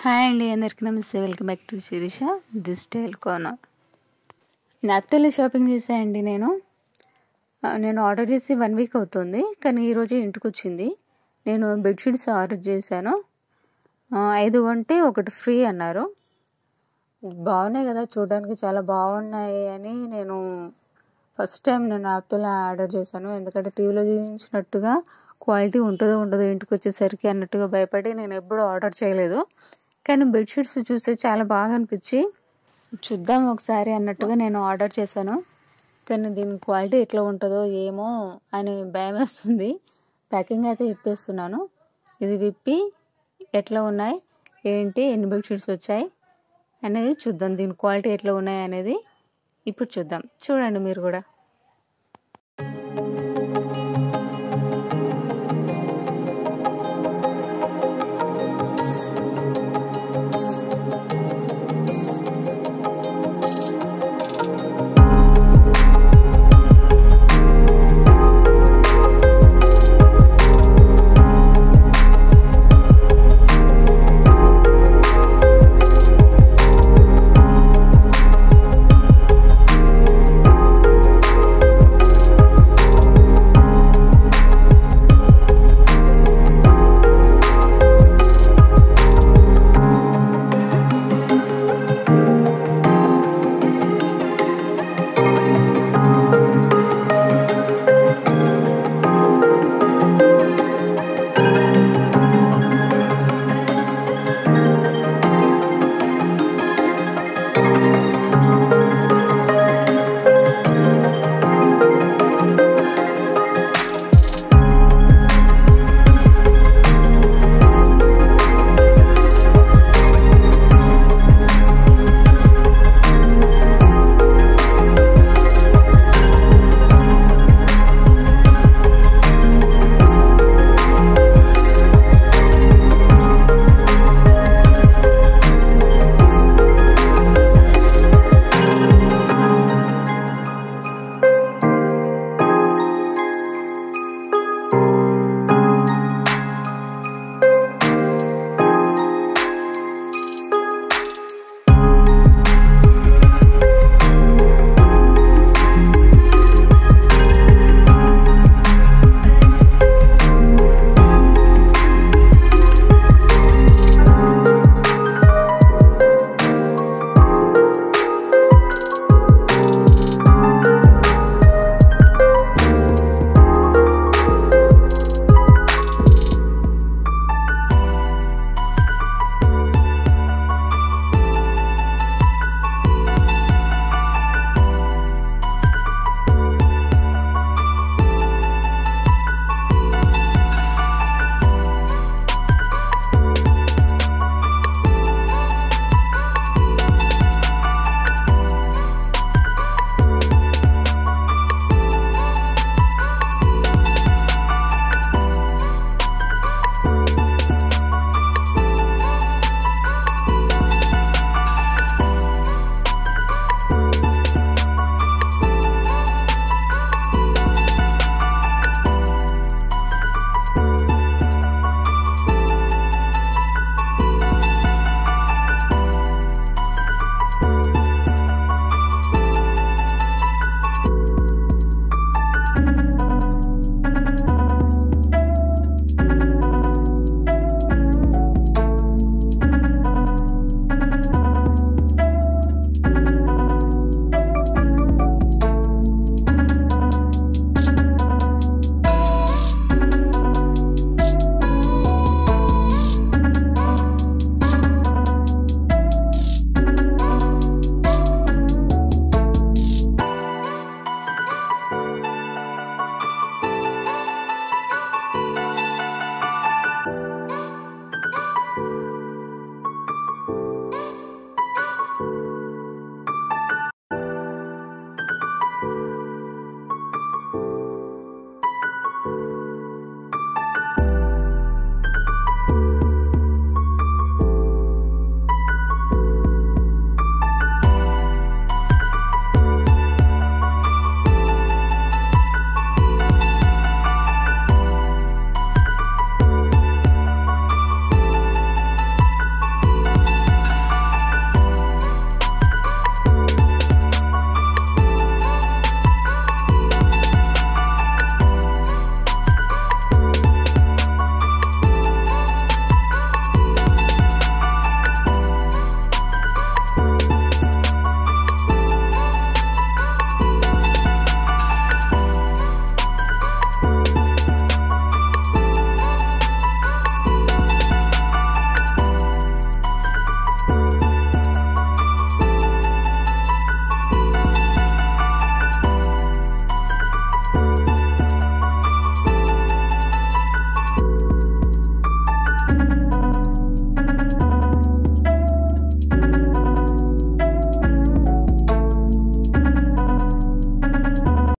hi అండి అందరికీ నమస్తే welcome back to Sirisha this style corner నాప్తోలో షాపింగ్ చేశానండి నేను ఆ, నేను ఆర్డర్ చేసి వన్ వీక్ అవుతుంది కానీ ఈరోజు ఇంటికి వచ్చింది నేను బెడ్షీట్స్ ఆర్డర్ చేశాను ఆ, ఐదు కొంటే ఒకటి ఫ్రీ అన్నారు బాగున్నాయి కదా చూడడానికి చాలా బాగున్నాయి అని నేను ఫస్ట్ టైం నేను యాప్తోలో ఆర్డర్ చేశాను ఎందుకంటే టీవీలో చూపించినట్టుగా క్వాలిటీ ఉంటుందో ఉండదో ఇంటికి వచ్చేసరికి అన్నట్టుగా భయపడి నేను ఎప్పుడూ ఆర్డర్ చేయలేదు కానీ బెడ్షీట్స్ చూస్తే చాలా బాగా అనిపించి చూద్దాం ఒకసారి అన్నట్టుగా నేను ఆర్డర్ చేశాను కానీ దీని క్వాలిటీ ఎట్లా ఉంటుందో ఏమో అని భయం వేస్తుంది ప్యాకింగ్ అయితే ఇప్పేస్తున్నాను ఇది విప్పి ఎట్లా ఉన్నాయి ఏంటి ఎన్ని బెడ్షీట్స్ వచ్చాయి అనేది చూద్దాం దీని క్వాలిటీ ఎట్లా ఉన్నాయి అనేది ఇప్పుడు చూద్దాం చూడండి మీరు కూడా